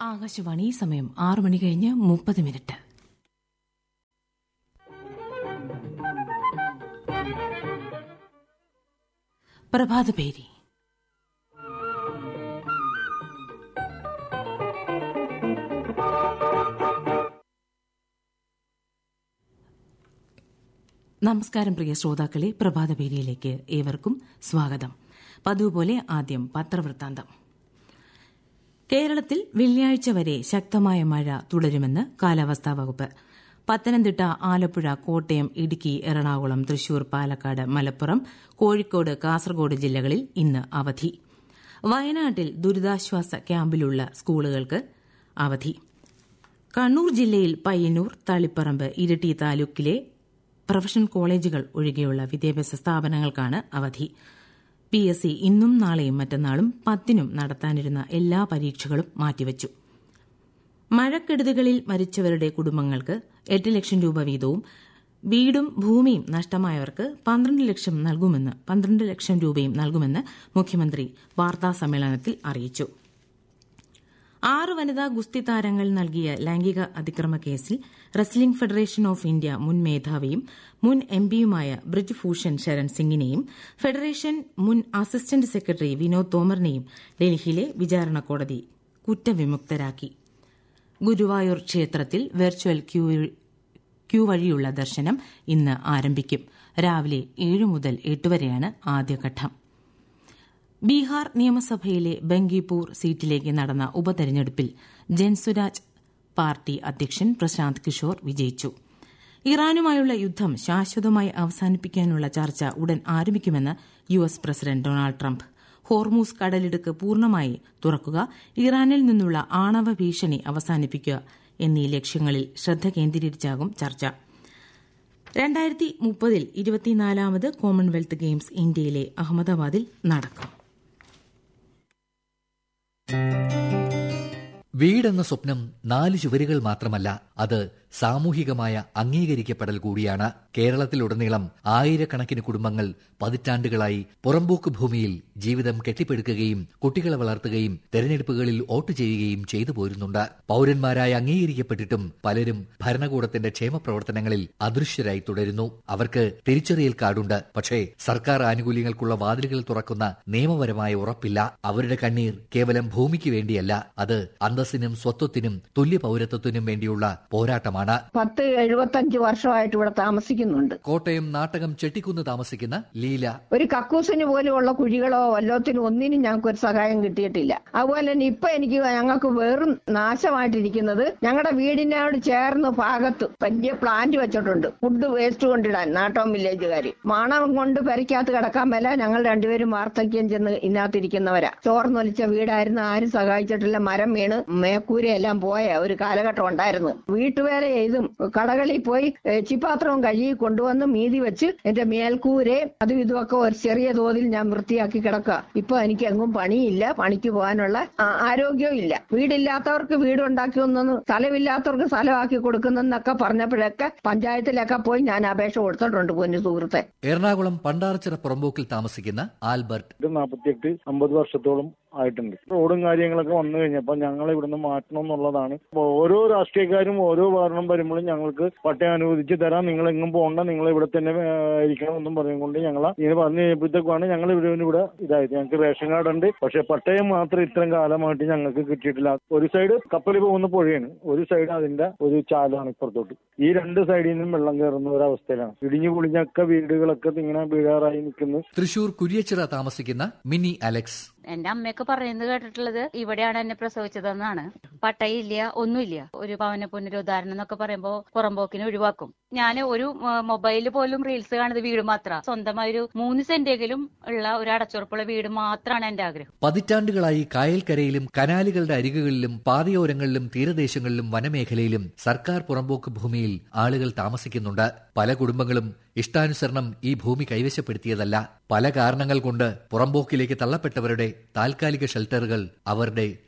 ആകാശവാണി സമയം ആറു മണി കഴിഞ്ഞ് മുപ്പത് മിനിറ്റ് പ്രഭാത പേരി നമസ്കാരം പ്രിയ ശ്രോതാക്കളെ പ്രഭാതപേരിയിലേക്ക് ഏവർക്കും സ്വാഗതം പതിവ് പോലെ ആദ്യം പത്രവൃത്താന്തം കേരളത്തിൽ വെള്ളിയാഴ്ച വരെ ശക്തമായ മഴ തുടരുമെന്ന് കാലാവസ്ഥാ വകുപ്പ് പത്തനംതിട്ട ആലപ്പുഴ കോട്ടയം ഇടുക്കി എറണാകുളം തൃശൂർ പാലക്കാട് മലപ്പുറം കോഴിക്കോട് കാസർഗോഡ് ജില്ലകളിൽ ഇന്ന് അവധി വയനാട്ടിൽ ദുരിതാശ്വാസ ക്യാമ്പിലുള്ള സ്കൂളുകൾക്ക് അവധി കണ്ണൂർ ജില്ലയിൽ പയ്യന്നൂർ തളിപ്പറമ്പ് ഇരിട്ടി താലൂക്കിലെ പ്രൊഫഷണൽ കോളേജുകൾ ഒഴികെയുള്ള വിദ്യാഭ്യാസ സ്ഥാപനങ്ങൾക്കാണ് അവധി പി എസ് സി ഇന്നും നാളെയും മറ്റന്നാളും പത്തിനും നടത്താനിരുന്ന എല്ലാ പരീക്ഷകളും മാറ്റിവച്ചു മഴക്കെടുതികളിൽ മരിച്ചവരുടെ കുടുംബങ്ങൾക്ക് എട്ട് ലക്ഷം രൂപ വീതവും വീടും ഭൂമിയും നഷ്ടമായവർക്ക് പന്ത്രണ്ട് ലക്ഷം നൽകുമെന്ന് പന്ത്രണ്ട് ലക്ഷം രൂപയും നൽകുമെന്ന് മുഖ്യമന്ത്രി വാർത്താസമ്മേളനത്തിൽ അറിയിച്ചു ആറ് വനിതാ ഗുസ്തി താരങ്ങൾ നൽകിയ ലൈംഗിക അതിക്രമ കേസിൽ റെസ്ലിംഗ് ഫെഡറേഷൻ ഓഫ് ഇന്ത്യ മുൻ മേധാവിയും മുൻ എംപിയുമായ ബ്രിജ് ഭൂഷൺ ശരൺ സിംഗിനെയും ഫെഡറേഷൻ മുൻ അസിസ്റ്റന്റ് സെക്രട്ടറി വിനോദ് തോമറിനെയും ഡൽഹിയിലെ വിചാരണ കോടതി കുറ്റവിമുക്തരാക്കി ഗുരുവായൂർ ക്ഷേത്രത്തിൽ വെർച്വൽ ക്യൂ വഴിയുള്ള ദർശനം ഇന്ന് ആരംഭിക്കും രാവിലെ ഏഴ് മുതൽ എട്ട് വരെയാണ് ആദ്യഘട്ടം ബീഹാർ നിയമസഭയിലെ ബങ്കിപൂർ സീറ്റിലേക്ക് നടന്ന ഉപതെരഞ്ഞെടുപ്പിൽ ജൻസുരാജ് പാർട്ടി അധ്യക്ഷൻ പ്രശാന്ത് കിഷോർ വിജയിച്ചു ഇറാനുമായുള്ള യുദ്ധം ശാശ്വതമായി അവസാനിപ്പിക്കാനുള്ള ചർച്ച ഉടൻ ആരംഭിക്കുമെന്ന് U S president Donald Trump Hormuz കടലിടുക്ക് പൂർണ്ണമായി തുറക്കുക ഇറാനിൽ നിന്നുള്ള ആണവ ഭീഷണി അവസാനിപ്പിക്കുക എന്നീ ലക്ഷ്യങ്ങളിൽ ശ്രദ്ധ കേന്ദ്രീകരിച്ചാകും ചർച്ച രണ്ടായിരത്തി മുപ്പതിൽ ഇരുപത്തിനാലാമത് കോമൺവെൽത്ത് ഗെയിംസ് ഇന്ത്യയിലെ അഹമ്മദാബാദിൽ നടക്കും വീടെന്ന സ്വപ്നം നാല് ചുവരുകൾ മാത്രമല്ല അത് സാമൂഹികമായ അംഗീകരിക്കപ്പെടൽ കൂടിയാണ് കേരളത്തിലുടനീളം ആയിരക്കണക്കിന് കുടുംബങ്ങൾ പതിറ്റാണ്ടുകളായി പുറമ്പോക്ക് ഭൂമിയിൽ ജീവിതം കെട്ടിപ്പടുക്കുകയും കുട്ടികളെ വളർത്തുകയും തെരഞ്ഞെടുപ്പുകളിൽ വോട്ട് ചെയ്യുകയും ചെയ്തു പോരുന്നുണ്ട് പൌരന്മാരായി അംഗീകരിക്കപ്പെട്ടിട്ടും പലരും ഭരണകൂടത്തിന്റെ ക്ഷേമ പ്രവർത്തനങ്ങളിൽ അദൃശ്യരായി തുടരുന്നു അവർക്ക് തിരിച്ചറിയൽ കാർഡുണ്ട് പക്ഷേ സർക്കാർ ആനുകൂല്യങ്ങൾക്കുള്ള വാതിലുകൾ തുറക്കുന്ന നിയമപരമായ ഉറപ്പില്ല അവരുടെ കണ്ണീർ കേവലം ഭൂമിക്ക് വേണ്ടിയല്ല അത് അന്തസ്സിനും സ്വത്വത്തിനും തുല്യ പൌരത്വത്തിനും വേണ്ടിയുള്ള പോരാട്ടമാണ് പത്ത് എഴുപത്തഞ്ച് വർഷമായിട്ട് ഇവിടെ താമസിക്കുന്നുണ്ട് കോട്ടയം നാട്ടകം ചെട്ടിക്കുന്ന് താമസിക്കുന്ന ലീല ഒരു കക്കൂസിന് പോലെയുള്ള കുഴികളോ വല്ലത്തിനും ഒന്നിനും ഞങ്ങൾക്ക് ഒരു സഹായം കിട്ടിയിട്ടില്ല അതുപോലെ തന്നെ ഇപ്പൊ എനിക്ക് ഞങ്ങൾക്ക് വെറും നാശമായിട്ടിരിക്കുന്നത് ഞങ്ങളുടെ വീടിനോട് ചേർന്ന് ഭാഗത്ത് വലിയ പ്ലാന്റ് വെച്ചിട്ടുണ്ട് ഫുഡ് വേസ്റ്റ് കൊണ്ടിടാൻ നാട്ടോം വില്ലേജുകാർ മണം കൊണ്ട് പെരയ്ക്കകത്ത് കിടക്കാൻ മേല ഞങ്ങൾ രണ്ടുപേരും വാർദ്ധക്യം ചെന്ന് ഇതിനകത്തിരിക്കുന്നവരാ ചോർന്നൊലിച്ച വീടായിരുന്നു ആരും സഹായിച്ചിട്ടില്ല മരം വീണ് മേക്കൂരയെല്ലാം പോയ ഒരു കാലഘട്ടം ഉണ്ടായിരുന്നു വീട്ടുവേല ചെയ്തും കടകളിൽ പോയി ചിപ്പാത്രവും കഴുകി കൊണ്ടുവന്ന് മീതി വെച്ച് എന്റെ മേൽക്കൂരെ അതും ഇതുമൊക്കെ ഒരു ചെറിയ തോതിൽ ഞാൻ വൃത്തിയാക്കി കിടക്കുക ഇപ്പൊ എനിക്ക് എങ്ങും പണിയില്ല പണിക്ക് പോകാനുള്ള ആ- ആരോഗ്യവും ഇല്ല വീടില്ലാത്തവർക്ക് വീട് ഉണ്ടാക്കി ഒന്നു സ്ഥലമില്ലാത്തവർക്ക് സ്ഥലമാക്കി കൊടുക്കുന്നെന്നൊക്കെ പറഞ്ഞപ്പോഴൊക്കെ പഞ്ചായത്തിലൊക്കെ പോയി ഞാൻ അപേക്ഷ കൊടുത്തിട്ടുണ്ട് പൊന്നു സുഹൃത്തെ എറണാകുളം പണ്ടാറച്ചിറ പുറമ്പോക്കിൽ താമസിക്കുന്ന ആൽബർട്ട് ഇത് നാൽപ്പത്തിയെട്ട് അമ്പത് വർഷത്തോളം ആയിട്ടുണ്ട് റോഡും കാര്യങ്ങളൊക്കെ വന്നു കഴിഞ്ഞപ്പോൾ ഞങ്ങൾ ഇവിടുന്ന് മാറ്റണം എന്നുള്ളതാണ് അപ്പൊ ഓരോ രാഷ്ട്രീയക്കാരും ഓരോ ഭരണം വരുമ്പോഴും ഞങ്ങൾക്ക് പട്ടയം അനുവദിച്ച് തരാം നിങ്ങൾ എങ്ങും പോകണ്ട നിങ്ങൾ ഇവിടെ തന്നെ ആ, ഇരിക്കണം എന്നും പറഞ്ഞുകൊണ്ട് ഞങ്ങൾ ഇങ്ങനെ പറഞ്ഞു കഴിഞ്ഞപ്പോഴത്തേക്കാണ് ഞങ്ങൾ ഇവിടെ ഇവിടെ ഇതായത് ഞങ്ങൾക്ക് റേഷൻ കാർഡ് ഉണ്ട് പക്ഷെ പട്ടയം മാത്രം ഇത്രയും കാലമായിട്ട് ഞങ്ങൾക്ക് കിട്ടിയിട്ടില്ല ഒരു സൈഡ് കപ്പൽ പോകുന്ന പുഴയാണ് ഒരു സൈഡ് അതിന്റെ ഒരു ചാലാണ് ഇപ്പുറത്തോട്ട് ഈ രണ്ട് സൈഡിൽ നിന്നും വെള്ളം കയറുന്ന ഒരു അവസ്ഥയിലാണ് ഇടിഞ്ഞു പൊളിഞ്ഞൊക്കെ വീടുകളൊക്കെ ഇങ്ങനെ വീഴാറായി നിൽക്കുന്നു തൃശൂർ കുര്യച്ചിറ താമസിക്കുന്ന മിനി അലക്സ് എന്റെ അമ്മയൊക്കെ പറയുന്നത് കേട്ടിട്ടുള്ളത് ഇവിടെയാണ് എന്നെ പ്രസവിച്ചതെന്നാണ് പട്ടയില്ല ഒന്നുമില്ല ഒരു ഭവന പുനരുദ്ധാരണം എന്നൊക്കെ പറയുമ്പോ പുറമ്പോക്കിന് ഒഴിവാക്കും ഞാൻ ഒരു മൊബൈലിൽ പോലും റീൽസ് കാണുന്നത് വീട് മാത്രം സ്വന്തമായി ഒരു മൂന്ന് സെന്റെങ്കിലും ഉള്ള ഒരു അടച്ചുറപ്പുള്ള വീട് മാത്രമാണ് എന്റെ ആഗ്രഹം പതിറ്റാണ്ടുകളായി കായൽക്കരയിലും കനാലുകളുടെ അരികുകളിലും പാതയോരങ്ങളിലും തീരദേശങ്ങളിലും വനമേഖലയിലും സർക്കാർ പുറമ്പോക്ക് ഭൂമിയിൽ ആളുകൾ താമസിക്കുന്നുണ്ട് പല കുടുംബങ്ങളും ഇഷ്ടാനുസരണം ഈ ഭൂമി കൈവശപ്പെടുത്തിയതല്ല പല കാരണങ്ങൾ കൊണ്ട് പുറമ്പോക്കിലേക്ക് തള്ളപ്പെട്ടവരുടെ താൽക്കാലിക ഷെൽട്ടറുകൾ അവരുടെ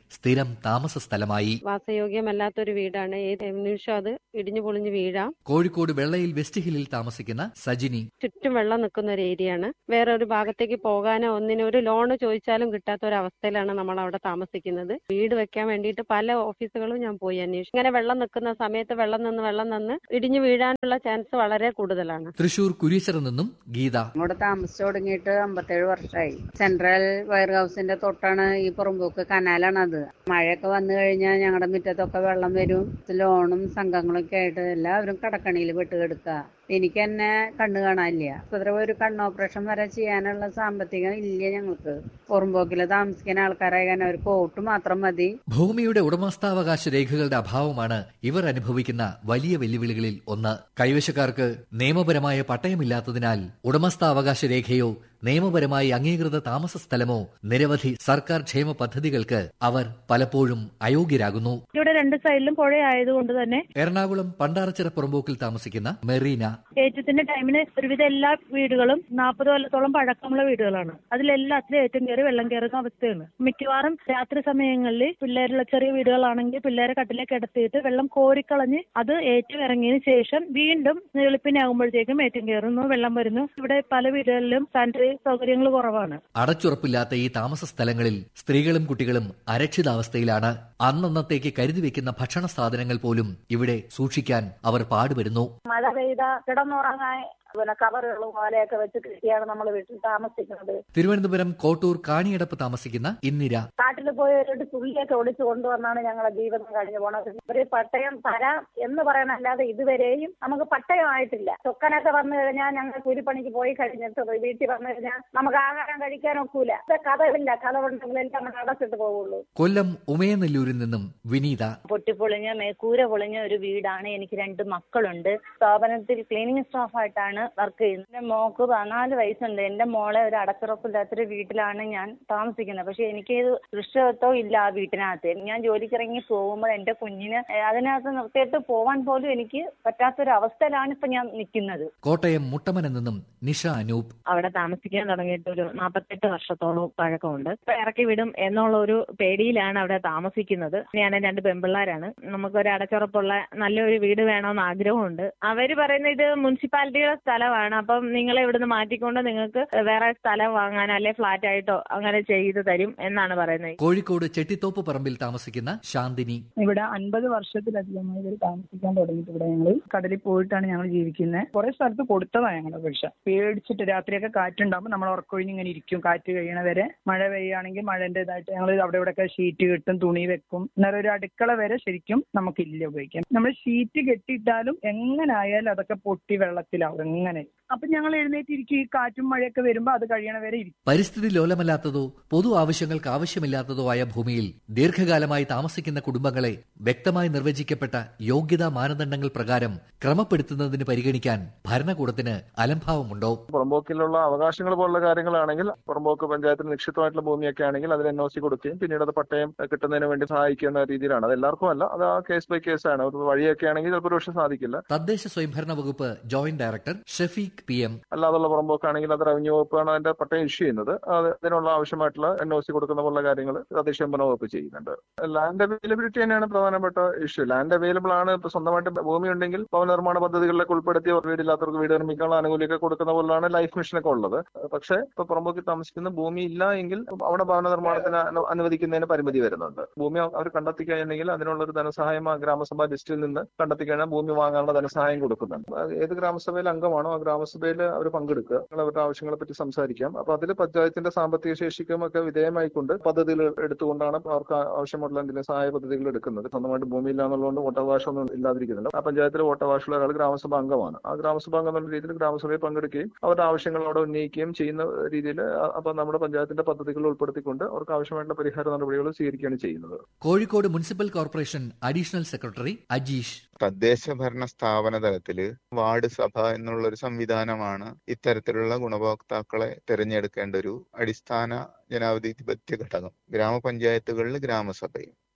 സ്ഥിരം താമസ സ്ഥലമായി വാസയോഗ്യമല്ലാത്തൊരു വീടാണ് ഏത് നിമിഷം അത് ഇടിഞ്ഞു പൊളിഞ്ഞ് വീഴാം കോഴിക്കോട് വെള്ളയിൽ വെസ്റ്റ് ഹില്ലിൽ താമസിക്കുന്ന സജിനി ചുറ്റും വെള്ളം നിൽക്കുന്ന ഒരു ഏരിയയാണ് വേറെ ഒരു ഭാഗത്തേക്ക് പോകാനോ ഒന്നിനും ഒരു ലോണ് ചോദിച്ചാലും കിട്ടാത്ത ഒരു അവസ്ഥയിലാണ് നമ്മൾ അവിടെ താമസിക്കുന്നത് വീട് വെക്കാൻ വേണ്ടിയിട്ട് പല ഓഫീസുകളും ഞാൻ പോയി അന്വേഷിച്ചു ഇങ്ങനെ വെള്ളം നിൽക്കുന്ന സമയത്ത് വെള്ളം നിന്ന് വെള്ളം നിന്ന് ഇടിഞ്ഞു വീഴാനുള്ള ചാൻസ് വളരെ കൂടുതലാണ് തൃശൂർ കുരീശ്വറിൽ നിന്നും ഗീത അങ്ങോട്ട് താമസിച്ചു തുടങ്ങിയിട്ട് അമ്പത്തേഴ് വർഷമായി സെൻട്രൽ വയർ ഹൗസിന്റെ തൊട്ടാണ് ഈ പുറമ്പോക്ക് കനാലാണ് അത് മഴയൊക്കെ വന്നു കഴിഞ്ഞാൽ ഞങ്ങളുടെ മുറ്റത്തൊക്കെ വെള്ളം വരും ലോണും സംഘങ്ങളൊക്കെ ആയിട്ട് എല്ലാവരും കടക്കണിയിൽ പെട്ട് കിടക്കുക എനിക്ക് തന്നെ കണ്ണു കാണാനില്ല ഇത്ര ഒരു കണ്ണ് ഓപ്പറേഷൻ വരെ ചെയ്യാനുള്ള സാമ്പത്തികം ഇല്ല ഞങ്ങൾക്ക് പുറമ്പോക്കിൽ താമസിക്കുന്ന ആൾക്കാരായ കാരണം ഒരു കോട്ട് മാത്രം മതി ഭൂമിയുടെ ഉടമസ്ഥാവകാശ രേഖകളുടെ അഭാവമാണ് ഇവർ അനുഭവിക്കുന്ന വലിയ വെല്ലുവിളികളിൽ ഒന്ന് കൈവശക്കാർക്ക് നിയമപരമായ പട്ടയമില്ലാത്തതിനാൽ ഉടമസ്ഥാവകാശ രേഖയോ നിയമപരമായി അംഗീകൃത താമസ സ്ഥലമോ നിരവധി സർക്കാർ ക്ഷേമ പദ്ധതികൾക്ക് അവർ പലപ്പോഴും അയോഗ്യരാകുന്നു ഇവിടെ രണ്ട് സൈഡിലും പുഴ ആയതുകൊണ്ട് തന്നെ എറണാകുളം പണ്ടാറച്ചിറ പുറമ്പോക്കിൽ താമസിക്കുന്ന മെറീന ഏറ്റത്തിന്റെ ടൈമിന് ഒരുവിധം എല്ലാ വീടുകളും നാൽപ്പത് കൊല്ലത്തോളം പഴക്കമുള്ള വീടുകളാണ് അതിലെല്ലാത്തിലും ഏറ്റവും കയറി വെള്ളം കയറുന്ന അവസ്ഥയാണ് മിക്കവാറും രാത്രി സമയങ്ങളിൽ പിള്ളേരുള്ള ചെറിയ വീടുകളാണെങ്കിൽ പിള്ളേരെ കട്ടിലേക്ക് കിടത്തിയിട്ട് വെള്ളം കോരിക്കളഞ്ഞ് അത് ഏറ്റവും ഇറങ്ങിയതിന് ശേഷം വീണ്ടും വെളുപ്പിനാകുമ്പോഴത്തേക്കും ഏറ്റവും കയറുന്നു വെള്ളം വരുന്നു ഇവിടെ പല വീടുകളിലും സാനിറ്ററി സൗകര്യങ്ങൾ കുറവാണ് അടച്ചുറപ്പില്ലാത്ത ഈ താമസ സ്ഥലങ്ങളിൽ സ്ത്രീകളും കുട്ടികളും അരക്ഷിതാവസ്ഥയിലാണ് അന്നന്നത്തേക്ക് കരുതി വെക്കുന്ന ഭക്ഷണ സാധനങ്ങൾ പോലും ഇവിടെ സൂക്ഷിക്കാൻ അവർ പാടുപെടുന്നു മഴ പെയ്ത കിടന്നുറങ്ങാൻ പിന്നെ കവറുകളും ഓലയൊക്കെ വെച്ച് കെട്ടിയാണ് നമ്മൾ വീട്ടിൽ താമസിക്കുന്നത് തിരുവനന്തപുരം കോട്ടൂർ കാണിയടപ്പ് താമസിക്കുന്ന ഇന്ദിര കാട്ടിൽ പോയി ഒരു തുള്ളിയൊക്കെ ഒളിച്ചു കൊണ്ടുവന്നാണ് ഞങ്ങളെ ജീവിതം കഴിഞ്ഞു പോണത് ഒരു പട്ടയം തരാം എന്ന് പറയണല്ലാതെ ഇതുവരെയും നമുക്ക് പട്ടയം ആയിട്ടില്ല ചൊക്കനൊക്കെ വന്നു കഴിഞ്ഞാൽ ഞങ്ങൾ കൂലിപ്പണിക്ക് പോയി കഴിഞ്ഞിട്ട് വീട്ടിൽ വന്നു കഴിഞ്ഞാൽ നമുക്ക് ആഹാരം കഴിക്കാൻ ഒക്കൂല ഇത് കഥവില്ല കഥവുണ്ടെങ്കിൽ എല്ലാം നമ്മൾ അടച്ചിട്ട് പോവുള്ളൂ കൊല്ലം ഉമയനെല്ലൂരിൽ നിന്നും വിനീത പൊട്ടിപ്പൊളിഞ്ഞ മേക്കൂര പൊളിഞ്ഞ ഒരു വീടാണ് എനിക്ക് രണ്ട് മക്കളുണ്ട് സ്ഥാപനത്തിൽ ക്ലീനിങ് സ്റ്റാഫായിട്ടാണ് വർക്ക് ചെയ്യുന്നത് എന്റെ മോക്ക് പതിനാല് വയസ്സുണ്ട് എന്റെ മോളെ ഒരു അടച്ചുറപ്പില്ലാത്തൊരു വീട്ടിലാണ് ഞാൻ താമസിക്കുന്നത് പക്ഷെ എനിക്ക് ഇത് ദൃശ്യത്വം ഇല്ല ആ വീട്ടിനകത്ത് ഞാൻ ജോലിക്കിറങ്ങി പോകുമ്പോൾ എന്റെ കുഞ്ഞിന് അതിനകത്ത് നിർത്തിയിട്ട് പോവാൻ പോലും എനിക്ക് പറ്റാത്തൊരു അവസ്ഥയിലാണ് ഇപ്പൊ ഞാൻ നിൽക്കുന്നത് കോട്ടയം മുട്ടമനിൽ നിന്നും നിഷ അനൂപ് അവിടെ താമസിക്കാൻ തുടങ്ങിയിട്ട് ഒരു നാൽപ്പത്തെട്ട് വർഷത്തോളം പഴക്കമുണ്ട് ഇപ്പൊ ഇറക്കി വിടും എന്നുള്ള ഒരു പേടിയിലാണ് അവിടെ താമസിക്കുന്നത് ഞാൻ രണ്ട് പെൺപിള്ളേരാണ് നമുക്കൊരു അടച്ചുറപ്പുള്ള നല്ലൊരു വീട് വേണമെന്ന് ആഗ്രഹമുണ്ട് അവര് പറയുന്നത് ഇത് മുനിസിപ്പാലിറ്റിയുടെ സ്ഥലമാണ് അപ്പം നിങ്ങളെ ഇവിടുന്ന് മാറ്റിക്കൊണ്ട് നിങ്ങൾക്ക് വേറെ സ്ഥലം വാങ്ങാൻ അല്ലെ ഫ്ലാറ്റ് ആയിട്ടോ അങ്ങനെ ചെയ്തു തരും എന്നാണ് പറയുന്നത് കോഴിക്കോട് ചെട്ടിത്തോപ്പ് പറമ്പിൽ താമസിക്കുന്ന ശാന്തിനി ഇവിടെ അൻപത് വർഷത്തിലധികമായി ഇവർ താമസിക്കാൻ തുടങ്ങിയിട്ട് ഇവിടെ ഞങ്ങൾ കടലിൽ പോയിട്ടാണ് ഞങ്ങൾ ജീവിക്കുന്നത് കുറെ സ്ഥലത്ത് കൊടുത്തതാണ് ഞങ്ങളുടെ പക്ഷ പേടിച്ചിട്ട് രാത്രിയൊക്കെ കാറ്റുണ്ടാകുമ്പോൾ നമ്മൾ ഉറക്കൊഴിഞ്ഞ് ഇങ്ങനെ ഇരിക്കും കാറ്റ് കഴിയണ വരെ മഴ പെയ്യുകയാണെങ്കിൽ മഴൻ്റെതായിട്ട് ഞങ്ങൾ അവിടെ ഇവിടെയൊക്കെ ഷീറ്റ് കെട്ടും തുണി വെക്കും എന്നാൽ ഒരു അടുക്കള വരെ ശരിക്കും നമുക്കില്ല ഉപയോഗിക്കാൻ നമ്മൾ ഷീറ്റ് കെട്ടിയിട്ടാലും എങ്ങനെ ആയാലും അതൊക്കെ പൊട്ടി വെള്ളത്തിലാവും എങ്ങനെ അപ്പൊ ഞങ്ങൾ എഴുന്നേറ്റിരിക്കും ഈ കാറ്റും മഴയൊക്കെ വരുമ്പോൾ അത് കഴിയണ വരെ ഇരിക്കും പരിസ്ഥിതി ലോലമല്ലാത്തതോ പൊതു ആവശ്യങ്ങൾക്ക് ആവശ്യമില്ലാത്തതോ ആയ ഭൂമിയിൽ ദീർഘകാലമായി താമസിക്കുന്ന കുടുംബങ്ങളെ വ്യക്തമായി നിർവചിക്കപ്പെട്ട യോഗ്യതാ മാനദണ്ഡങ്ങൾ പ്രകാരം ക്രമപ്പെടുത്തുന്നതിന് പരിഗണിക്കാൻ ഭരണകൂടത്തിന് അലംഭാവമുണ്ടോ പുറമ്പോക്കിലുള്ള അവകാശങ്ങൾ പോലുള്ള കാര്യങ്ങളാണെങ്കിൽ പുറമ്പോക്ക് പഞ്ചായത്തിന് നിക്ഷിപ്തമായിട്ടുള്ള ഭൂമിയൊക്കെ ആണെങ്കിൽ അതിന് എൻ ഒ സി കൊടുക്കുകയും പിന്നീട് അത് പട്ടയം കിട്ടുന്നതിന് വേണ്ടി സഹായിക്കുന്ന രീതിയിലാണ് അത് എല്ലാവർക്കും അല്ല അത് ആ കേസ് ബൈ കേസ് ആണ് ഒരു വഴിയൊക്കെ ആണെങ്കിൽ ചിലപ്പോൾ പക്ഷേ സാധിക്കില്ല തദ്ദേശ സ്വയംഭരണ വകുപ്പ് joint director Shafeeq P M അല്ലാതുള്ള പുറമ്പോക്കാണെങ്കിൽ അത് റവന്യൂ വകുപ്പാണ് അതിന്റെ പട്ടയം ഇഷ്യൂ ചെയ്യുന്നത് അത് അതിനുള്ള ആവശ്യമായിട്ടുള്ള എൻ ഒ സി കൊടുക്കുന്ന പോലുള്ള കാര്യങ്ങൾ തദ്ദേശ സ്വയംഭരണ വകുപ്പ് ചെയ്യുന്നുണ്ട് ലാൻഡ് അവൈലബിലിറ്റി തന്നെയാണ് പ്രധാനപ്പെട്ട ഇഷ്യൂ ലാൻഡ് അവൈലബിൾ ആണ് ഇപ്പൊ സ്വന്തമായിട്ട് ഭൂമി ഉണ്ടെങ്കിൽ ഭവന നിർമ്മാണ പദ്ധതികളിലൊക്കെ ഉൾപ്പെടുത്തി വീടില്ലാത്തവർക്ക് വീട് നിർമ്മിക്കാനുള്ള ആനുകൂല്യമൊക്കെ കൊടുക്കുന്ന പോലാണ് ലൈഫ് മിഷനൊക്കെ ഉള്ളത് പക്ഷേ ഇപ്പൊ പുറമ്പോക്കിൽ താമസിക്കുന്ന ഭൂമി ഇല്ല എങ്കിൽ അവിടെ ഭവന നിർമ്മാണത്തിന് അനു- അനുവദിക്കുന്നതിന് പരിമിതി വരുന്നുണ്ട് ഭൂമി അവർ കണ്ടെത്തി കഴിഞ്ഞെങ്കിൽ അതിനുള്ള ഒരു ധനസഹായം ആ ഗ്രാമസഭാ ലിസ്റ്റിൽ നിന്ന് കണ്ടെത്തി കഴിഞ്ഞാൽ ഭൂമി വാങ്ങാനുള്ള ധനസഹായം കൊടുക്കുന്നുണ്ട് അത് ഏത് ഗ്രാമസഭയിൽ അംഗമാണോ ആ ഗ്രാമസഭയിൽ അവർ പങ്കെടുക്കുക നിങ്ങൾ അവരുടെ ആവശ്യങ്ങളെ പറ്റി സംസാരിക്കാം അപ്പൊ അതിൽ പഞ്ചായത്തിന്റെ സാമ്പത്തിക ശേഷിക്കും ഒക്കെ വിധേയമായിക്കൊണ്ട് പദ്ധതികൾ എടുത്തുകൊണ്ടാണ് അവർക്ക് ആവശ്യമുള്ള എന്തെങ്കിലും സഹായ പദ്ധതികൾ എടുക്കുന്നത് സ്വന്തമായിട്ട് ഭൂമി ഇല്ല എന്നുള്ളതുകൊണ്ട് വോട്ടവകാശമൊന്നും ഇല്ലാതിരിക്കുന്നില്ല ആ പഞ്ചായത്തിൽ വോട്ടവകാശമുള്ള ഒരാൾ ഗ്രാമസഭ അംഗമാണ് ആ ഗ്രാമസഭ അംഗം എന്നുള്ള രീതിയിൽ ഗ്രാമസഭയിൽ പങ്കെടുക്കുകയും അവരുടെ ആവശ്യങ്ങൾ അവിടെ ഉന്നയിക്കുകയും ചെയ്യുന്ന രീതിയിൽ അപ്പൊ നമ്മുടെ പഞ്ചായത്തിന്റെ പദ്ധതികൾ ഉൾപ്പെടുത്തിക്കൊണ്ട് അവർക്ക് ആവശ്യമായിട്ടുള്ള പരിഹാര നടപടികൾ സ്വീകരിക്കുകയാണ് ചെയ്യുന്നത് Kozhikode municipal corporation additional secretary Ajeesh തദ്ദേശ ഭരണ സ്ഥാപന തലത്തില് വാർഡ് സഭ എന്നുള്ള ഒരു സംവിധാനമാണ് ഇത്തരത്തിലുള്ള ഗുണഭോക്താക്കളെ തിരഞ്ഞെടുക്കേണ്ട ഒരു അടിസ്ഥാന ജനാധിപത്യ ഘടകം ഗ്രാമപഞ്ചായത്തുകളിൽ ഗ്രാമസഭയും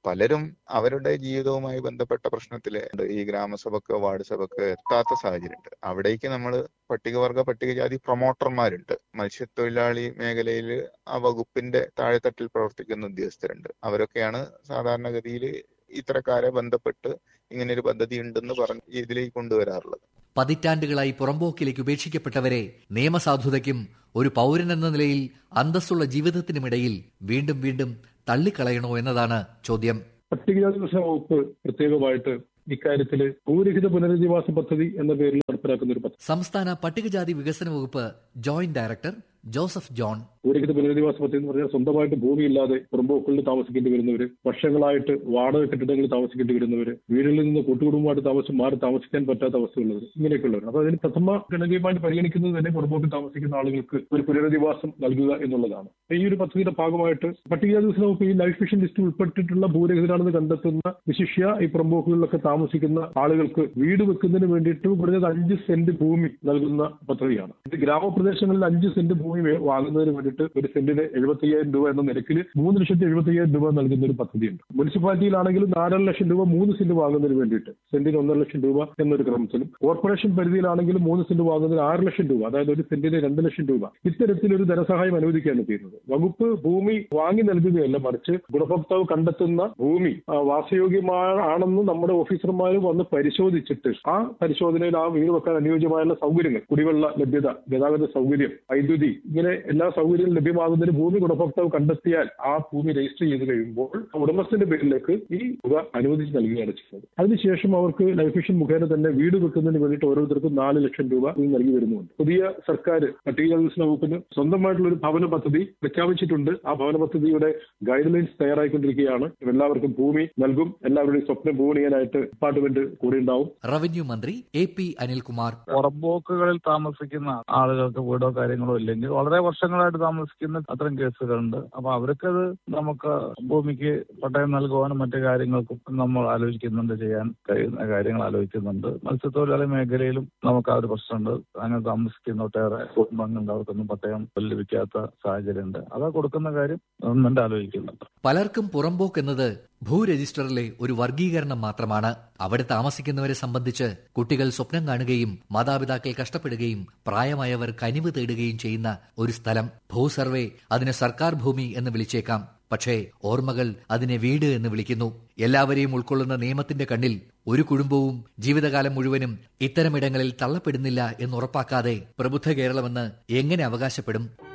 പലരും അവരുടെ ജീവിതവുമായി ബന്ധപ്പെട്ട പ്രശ്നത്തിൽ ഈ ഗ്രാമസഭക്കോ വാർഡ് സഭക്കോ എത്താത്ത സാഹചര്യമുണ്ട് അവിടേക്ക് നമ്മൾ പട്ടികവർഗ പട്ടികജാതി പ്രൊമോട്ടർമാരുണ്ട് മത്സ്യത്തൊഴിലാളി മേഖലയിൽ ആ വകുപ്പിന്റെ താഴെത്തട്ടിൽ പ്രവർത്തിക്കുന്ന ഉദ്യോഗസ്ഥരുണ്ട് അവരൊക്കെയാണ് സാധാരണഗതിയിൽ ഇത്തരക്കാരെ ബന്ധപ്പെട്ട് ഇങ്ങനെ ഒരു പദ്ധതി ഉണ്ടെന്ന് പറഞ്ഞ് ഇതിലേക്ക് കൊണ്ടുവരാറുള്ളത് പതിറ്റാണ്ടുകളായി പുറമ്പോക്കിലേക്ക് ഉപേക്ഷിക്കപ്പെട്ടവരെ നിയമസാധുതയ്ക്കും ഒരു പൗരൻ എന്ന നിലയിൽ അന്തസ്സുള്ള ജീവിതത്തിനുമിടയിൽ വീണ്ടും വീണ്ടും തള്ളിക്കളയണോ എന്നതാണ് ചോദ്യം പട്ടികജാതി വികസന വകുപ്പ് പ്രത്യേകമായിട്ട് ഇക്കാര്യത്തില് ഭൂരഹിത പുനരധിവാസ പദ്ധതി എന്ന പേരിൽ നടപ്പിലാക്കുന്ന ഒരു പദ്ധതി സംസ്ഥാന പട്ടികജാതി വികസന വകുപ്പ് ജോയിന്റ് ഡയറക്ടർ ജോസഫ് ജോൺ ഭൂരഹിത പുനരധിവാസ പദ്ധതി എന്ന് പറഞ്ഞാൽ സ്വന്തമായിട്ട് ഭൂമിയില്ലാതെ പുറമ്പോക്കുകളിൽ താമസിക്കേണ്ടി വരുന്നവര് വർഷങ്ങളായിട്ട് വാടക കെട്ടിടങ്ങളിൽ താമസിക്കേണ്ടി വരുന്നവര് വീടുകളിൽ നിന്ന് കൂട്ടുകുടുംബമായിട്ട് താമസം മാറി താമസിക്കാൻ പറ്റാത്ത അവസ്ഥയുള്ളവർ ഇങ്ങനെയൊക്കെയുള്ളവർ അപ്പൊ അതിന് പ്രഥമ ഗണനീയമായിട്ട് പരിഗണിക്കുന്നത് തന്നെ പുറമ്പോക്കിൽ താമസിക്കുന്ന ആളുകൾക്ക് ഒരു പുനരധിവാസം നൽകുക എന്നുള്ളതാണ് ഈ ഒരു പദ്ധതിയുടെ ഭാഗമായിട്ട് പട്ടികജാതി വികസന വകുപ്പ് ഈ ലൈഫ് മിഷൻ ലിസ്റ്റിൽ ഉൾപ്പെട്ടിട്ടുള്ള ഭൂരഹിതരാണെന്ന് കണ്ടെത്തുന്ന വിശിഷ്യ ഈ പുറമ്പോക്കുകളിലൊക്കെ താമസിക്കുന്ന ആളുകൾക്ക് വീട് വെക്കുന്നതിന് വേണ്ടിയിട്ട് കുറഞ്ഞത് അഞ്ച് സെന്റ് ഭൂമി നൽകുന്ന പദ്ധതിയാണ് ഇത് ഗ്രാമപ്രദേശങ്ങളിൽ അഞ്ച് സെന്റ് ഭൂമി വേ- വാങ്ങുന്നതിന് വേണ്ടിയിട്ട് ഒരു സെന്റിന് എഴുപത്തി അയ്യായിരം രൂപ എന്ന നിരക്കിൽ മൂന്ന് ലക്ഷത്തി എഴുപത്തി അയ്യായിരം രൂപ നൽകുന്ന ഒരു പദ്ധതിയുണ്ട് മുനിസിപ്പാലിറ്റിയിലാണെങ്കിലും നാലര ലക്ഷം രൂപ മൂന്ന് സെന്റ് വാങ്ങുന്നതിന് വേണ്ടിയിട്ട് സെന്റിന് ഒന്നര ലക്ഷം രൂപ എന്നൊരു ക്രമത്തിലും കോർപ്പറേഷൻ പരിധിയിലാണെങ്കിലും മൂന്ന് സെന്റ് വാങ്ങുന്നതിന് ആറ് ലക്ഷം രൂപ അതായത് ഒരു സെന്റിന് രണ്ട് ലക്ഷം രൂപ ഇത്തരത്തിലൊരു ധനസഹായം അനുവദിക്കുകയാണ് ചെയ്യുന്നത് വകുപ്പ് ഭൂമി വാങ്ങി നൽകുകയല്ല മറിച്ച് ഗുണഭോക്താവ് കണ്ടെത്തുന്ന ഭൂമി ആ, വാസയോഗ്യമാണെന്ന് നമ്മുടെ ഓഫീസർമാർ വന്ന് പരിശോധിച്ചിട്ട് ആ പരിശോധനയിൽ ആ വീട് വെക്കാൻ അനുയോജ്യമായുള്ള സൗകര്യങ്ങൾ കുടിവെള്ള ലഭ്യത ഗതാഗത സൗകര്യം വൈദ്യുതി ഇങ്ങനെ എല്ലാ സൗകര്യങ്ങളും ലഭ്യമാകുന്നതിന് ഭൂമി ഗുണഭോക്താവ് കണ്ടെത്തിയാൽ ആ ഭൂമി രജിസ്റ്റർ ചെയ്ത് കഴിയുമ്പോൾ ഉടമസ്ഥന്റെ പേരിലേക്ക് ഈ തുക അനുവദിച്ച് നൽകുകയാണ് ചെയ്യുന്നത് അതിനുശേഷം അവർക്ക് ലൈഫ് മിഷൻ മുഖേന തന്നെ വീട് വെക്കുന്നതിന് വേണ്ടിയിട്ട് ഓരോരുത്തർക്കും നാല് ലക്ഷം രൂപ ഇത് നൽകി വരുന്നുണ്ട് പുതിയ സർക്കാർ പട്ടികജാതി വികസന വകുപ്പിന് സ്വന്തമായിട്ടുള്ള ഒരു ഭവന പദ്ധതി പ്രഖ്യാപിച്ചിട്ടുണ്ട് ആ ഭവന പദ്ധതിയുടെ ഗൈഡ് ലൈൻസ് തയ്യാറായിക്കൊണ്ടിരിക്കുകയാണ് എല്ലാവർക്കും ഭൂമി നൽകും എല്ലാവരുടെയും സ്വപ്നം പൂവണിയാനായിട്ട് ഡിപ്പാർട്ട്മെന്റ് കൂടെ ഉണ്ടാവും റവന്യൂ മന്ത്രി എ പി അനിൽകുമാർ പുറമ്പോക്കുകളിൽ താമസിക്കുന്ന ആളുകൾക്ക് വീടോ കാര്യങ്ങളോ ഇല്ലെങ്കിൽ വളരെ വർഷങ്ങളായിട്ട് താമസിക്കുന്ന അത്തരം കേസുകളുണ്ട് അപ്പൊ അവർക്കത് നമുക്ക് ഭൂമിക്ക് പട്ടയം നൽകുവാനും മറ്റു കാര്യങ്ങൾക്കും നമ്മൾ ആലോചിക്കുന്നുണ്ട് ചെയ്യാൻ കഴിയുന്ന കാര്യങ്ങൾ ആലോചിക്കുന്നുണ്ട് മത്സ്യത്തൊഴിലാളി മേഖലയിലും നമുക്ക് ആ ഒരു പ്രശ്നമുണ്ട് അങ്ങനെ താമസിക്കുന്ന ഒട്ടേറെ കുടുംബങ്ങളുണ്ട് അവർക്കൊന്നും പട്ടയം ലഭിക്കാത്ത സാഹചര്യമുണ്ട് അതാ കൊടുക്കുന്ന കാര്യം ഗവൺമെന്റ് ആലോചിക്കുന്നുണ്ട് പലർക്കും പുറമ്പോക്ക് എന്നത് ഭൂരജിസ്റ്ററിലെ ഒരു വർഗീകരണം മാത്രമാണ് അവിടെ താമസിക്കുന്നവരെ സംബന്ധിച്ച് കുട്ടികൾ സ്വപ്നം കാണുകയും മാതാപിതാക്കൾ കഷ്ടപ്പെടുകയും പ്രായമായവർ കനിവ് തേടുകയും ചെയ്യുന്ന ഒരു സ്ഥലം ഭൂസർവേ അതിന് സർക്കാർ ഭൂമി എന്ന് വിളിച്ചേക്കാം പക്ഷേ ഓർമ്മകൾ അതിനെ വീട് എന്ന് വിളിക്കുന്നു എല്ലാവരെയും ഉൾക്കൊള്ളുന്ന നിയമത്തിന്റെ കണ്ണിൽ ഒരു കുടുംബവും ജീവിതകാലം മുഴുവനും ഇത്തരമിടങ്ങളിൽ തള്ളപ്പെടുന്നില്ല എന്ന് ഉറപ്പാക്കാതെ പ്രബുദ്ധ കേരളമെന്ന് എങ്ങനെ അവകാശപ്പെടും